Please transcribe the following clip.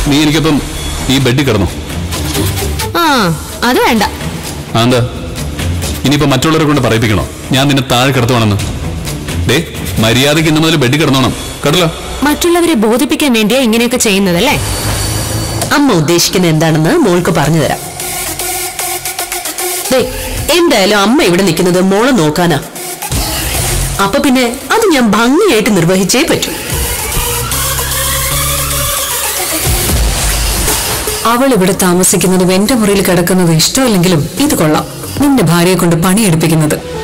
നീ എനിക്കൊപ്പം ഈ ബെഡിൽ കിടന്നു ആ അത് വേണ്ട ആ, എന്താ ഇനിയിപ്പോ മറ്റുള്ളവരെ കൊണ്ട് പറയിപ്പിക്കണോ ഞാൻ നിന്നെ താഴെ കിടത്തുവാണെന്ന് ദേ മര്യാദയ്ക്ക് ഇന്ന് മുതൽ ബെഡിൽ കിടന്നോണം കേട്ടല്ലോ മറ്റുള്ളവരെ ബോധിപ്പിക്കാൻ വേണ്ടിയാ ഇങ്ങനെയൊക്കെ ചെയ്യുന്നതല്ലേ അമ്മ ഉദ്ദേശിക്കുന്നത് എന്താണെന്ന് മോൾക്ക് പറഞ്ഞു തരാം ദേ, എന്തായാലും അമ്മ ഇവിടെ നിൽക്കുന്നത് മോളെ നോക്കാനാ അപ്പൊ പിന്നെ അത് ഞാൻ ഭംഗിയായിട്ട് നിർവഹിച്ചേ പറ്റൂ അവൾ ഇവിടെ താമസിക്കുന്നതും എന്റെ മുറിയിൽ കിടക്കുന്നതും ഇഷ്ടമല്ലെങ്കിലും ഇത് കൊള്ളാം നിന്റെ ഭാര്യയെ കൊണ്ട് പണിയെടുപ്പിക്കുന്നത്